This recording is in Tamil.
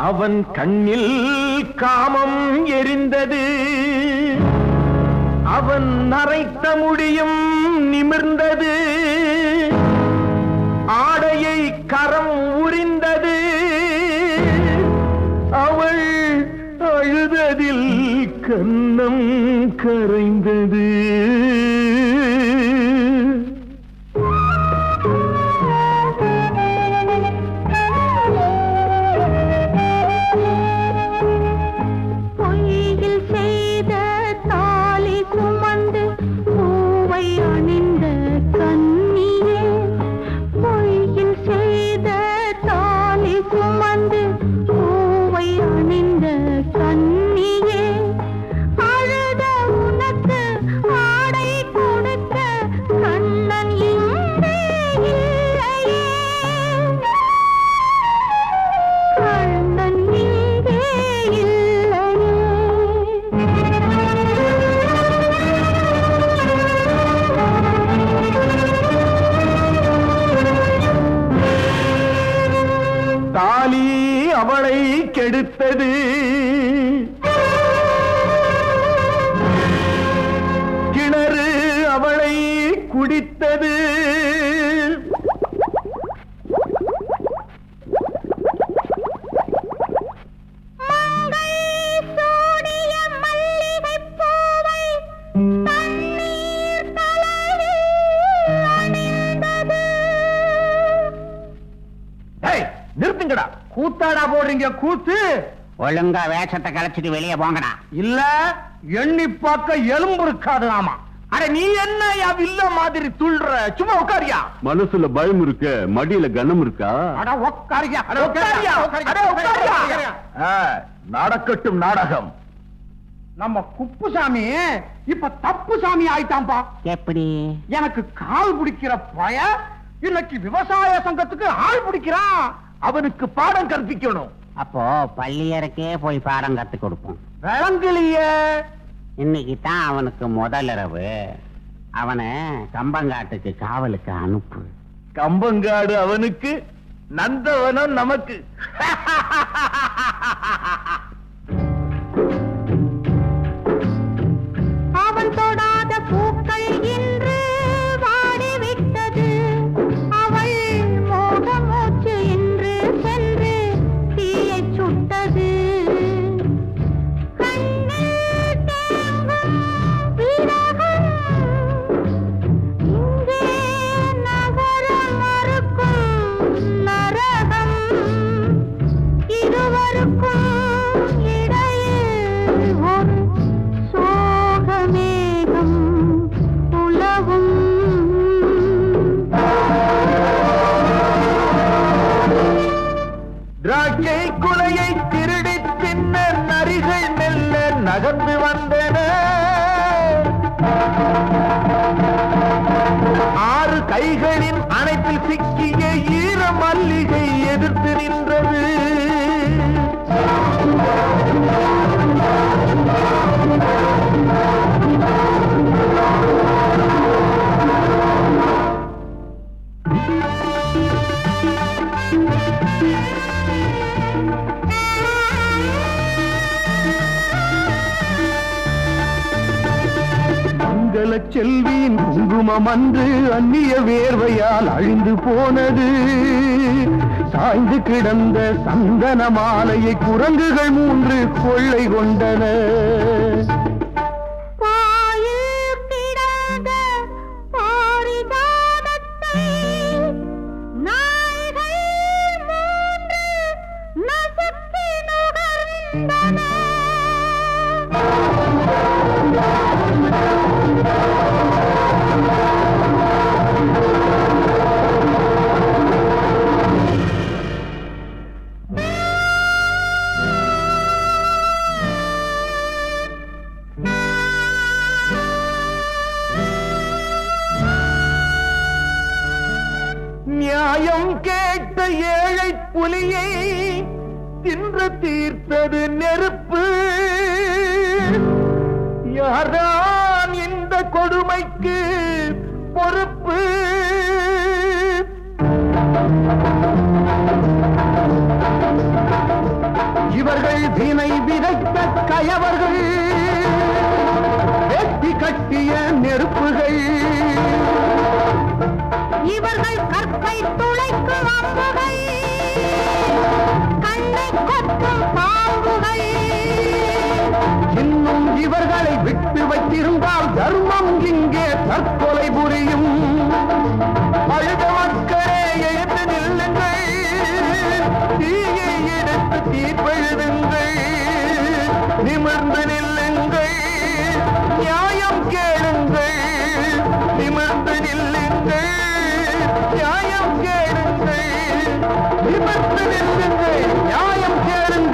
அவன் கண்ணில் காமம் எரிந்தது அவன் நரைத்த முடியும் நிமிர்ந்தது ஆடையை கரம் உரிந்தது அவள் அழுததில் கன்னம் கரைந்தது பொய்யில் செய்த தாலி சுமந்து பூவை அணிந்த கண்ணியே பொய்யில் செய்த தாலி சுமந்து பூவை அணிந்த கண்ணியே அழுத உனக்கு ஆடை கொடுக்க கண்ணன் இங்கே இல்லையே கண்ணன் இங்கே தாலி அவளை கெடுத்தது கிணறு அவளை குடித்தது மங்கை சூடிய மல்லிகைப் பூவை தண்ணீர் தலையில் அணிந்தது. டேய், நிறுத்துங்கடா கூத்தாடா போடுறீங்க கூத்து ஒழுங்கா வேஷத்தை கலைச்சிட்டு வெளியே போங்கடா இல்ல எண்ணி பார்க்க எலும்பு இருக்காது ஆமா அட நீ என்ன யா வில்ல மாதிரி துள்ற சும்மா உட்காரியா மனசுல பயம் இருக்க மடியில கனம் இருக்கா அட உட்காரியா அட உட்காரியா அட உட்காரியா ஆ, நடக்கட்டும் நாடகம் நம்ம குப்புசாமி இப்ப தப்பு சாமி ஆயிட்டான்பா எப்படி எனக்கு கால் பிடிக்கிற பய இன்னைக்கு விவசாய சங்கத்துக்கு ஆள் பிடிக்கிறான் அவனுக்கு பாடம் கற்பிக்கணும் அப்போ பள்ளியருக்கே போய் பாடம் கத்து கொடுப்போம் விளங்கலையே இன்னைக்கு தான் அவனுக்கு முதல் இரவு அவனை கம்பங்காட்டுக்கு காவலுக்கு அனுப்பு கம்பங்காடு அவனுக்கு நந்தவனம் நமக்கு அவன் தொடாத பூக்கள் இன்று வாடிவிட்டது அவள் மோகமூச்சு இன்று சென்று தீயைச் சுட்டது கண்ணில் தேங்கும் விரகம் இங்கே நகர மறுக்கும் நரகம் இருவருக்கும் இடையில் ஒரு சோகமேகம் உலவும் திராட்சை குலையை திருடி தின்ன நரிகள் மெல்ல நகர்ந்து வந்தன ஆறு கைகளின் அணைப்பில் சிக்கிய ஈர மல்லிகை எதிர்த்து நின்றது மங்கள செல்வியின் குங்குமம் அன்று அந்நிய வேர்வையால் அழிந்து போனது சாய்ந்து கிடந்த சந்தன மாலையை குரங்குகள் மூன்று கொள்ளை கொண்டன பாயில் கிடந்த பாரிஜாதத்தை நாய்கள் மூன்று நசுக்கி நுகர்ந்தன நியாயம் கேட்ட ஏழை புலியை தின்று தீர்த்தது நெருப்பு யார்தான் இந்த கொடுமைக்கு பொறுப்பு இருந்தால் தர்மம் இங்கே தற்கொலை புரியும் அழுத மக்களே எழுந்து நில்லுங்கள் தீயை எடுத்து தீர்ப்பெழுதுங்கள் நிமிர்ந்து நில்லுங்கள் நியாயம் கேளுங்கள் நிமிர்ந்து நில்லுங்கள் நியாயம் கேளுங்கள் நிமிர்ந்து நில்லுங்கள் நியாயம் கேளுங்கள்